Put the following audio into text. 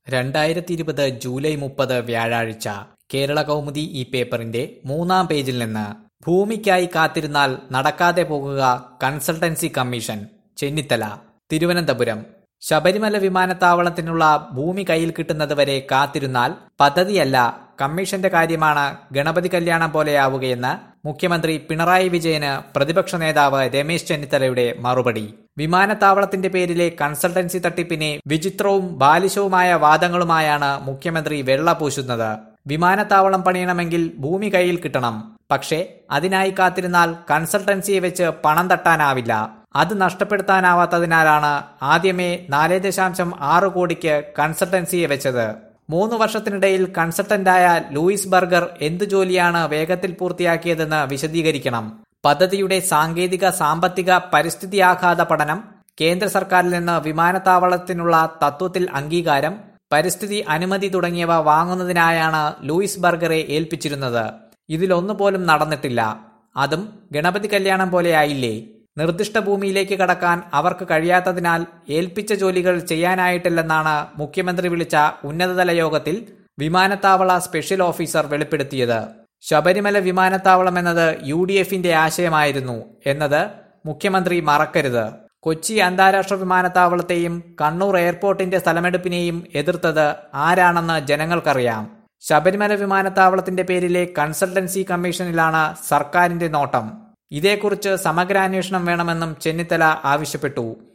രണ്ടായിരത്തി ഇരുപത് ജൂലൈ മുപ്പത് വ്യാഴാഴ്ച കേരള കൗമുദി ഈ പേപ്പറിന്റെ മൂന്നാം പേജിൽ നിന്ന് ഭൂമിക്കായി കാത്തിരുന്നാൽ നടക്കാതെ പോകുക കൺസൾട്ടൻസി കമ്മീഷൻ ചെന്നിത്തല തിരുവനന്തപുരം ശബരിമല വിമാനത്താവളത്തിനുള്ള ഭൂമി കയ്യിൽ കിട്ടുന്നതുവരെ കാത്തിരുന്നാൽ പദ്ധതിയല്ല കമ്മീഷന്റെ കാര്യമാണ് ഗണപതി കല്യാണം പോലെയാവുകയെന്ന് മുഖ്യമന്ത്രി പിണറായി വിജയന് പ്രതിപക്ഷ നേതാവ് രമേശ് ചെന്നിത്തലയുടെ മറുപടി വിമാനത്താവളത്തിന്റെ പേരിലെ കൺസൾട്ടൻസി തട്ടിപ്പിനെ വിചിത്രവും ബാലിശവുമായ വാദങ്ങളുമായാണ് മുഖ്യമന്ത്രി വെള്ള പൂശുന്നത് വിമാനത്താവളം പണിയണമെങ്കിൽ ഭൂമി കയ്യിൽ കിട്ടണം പക്ഷേ അതിനായി കാത്തിരുന്നാൽ കൺസൾട്ടൻസിയെ വെച്ച് പണം തട്ടാനാവില്ല അത് നഷ്ടപ്പെടുത്താനാവാത്തതിനാലാണ് ആദ്യമേ നാല് ദശാംശം ആറ് കോടിക്ക് കൺസൾട്ടൻസിയെ വെച്ചത് മൂന്ന് വർഷത്തിനിടയിൽ കൺസൾട്ടന്റായ ലൂയിസ് ബർഗർ എന്തു ജോലിയാണ് വേഗത്തിൽ പൂർത്തിയാക്കിയതെന്ന് വിശദീകരിക്കണം പദ്ധതിയുടെ സാങ്കേതിക സാമ്പത്തിക പരിസ്ഥിതി ആഘാത പഠനം കേന്ദ്ര സർക്കാരിൽ നിന്ന് വിമാനത്താവളത്തിനുള്ള തത്വത്തിൽ അംഗീകാരം പരിസ്ഥിതി അനുമതി തുടങ്ങിയവ വാങ്ങുന്നതിനായാണ് ലൂയിസ് ബർഗറെ ഏൽപ്പിച്ചിരുന്നത് ഇതിലൊന്നുപോലും നടന്നിട്ടില്ല അതും ഗണപതി കല്യാണം പോലെയായില്ലേ നിർദ്ദിഷ്ട ഭൂമിയിലേക്ക് കടക്കാൻ അവർക്ക് കഴിയാത്തതിനാൽ ഏൽപ്പിച്ച ജോലികൾ ചെയ്യാനായിട്ടില്ലെന്നാണ് മുഖ്യമന്ത്രി വിളിച്ച ഉന്നതതല യോഗത്തിൽ വിമാനത്താവള സ്പെഷ്യൽ ഓഫീസർ വെളിപ്പെടുത്തിയത് ശബരിമല വിമാനത്താവളം എന്നത് യു ഡി എഫിന്റെ ആശയമായിരുന്നു എന്നത് മുഖ്യമന്ത്രി മറക്കരുത് കൊച്ചി അന്താരാഷ്ട്ര വിമാനത്താവളത്തെയും കണ്ണൂർ എയർപോർട്ടിന്റെ സ്ഥലമെടുപ്പിനെയും എതിർത്തത് ആരാണെന്ന് ജനങ്ങൾക്കറിയാം ശബരിമല വിമാനത്താവളത്തിന്റെ പേരിലെ കൺസൾട്ടൻസി കമ്മീഷനിലാണ് സർക്കാരിന്റെ നോട്ടം ഇതേക്കുറിച്ച് സമഗ്ര അന്വേഷണം വേണമെന്നും ചെന്നിത്തല ആവശ്യപ്പെട്ടു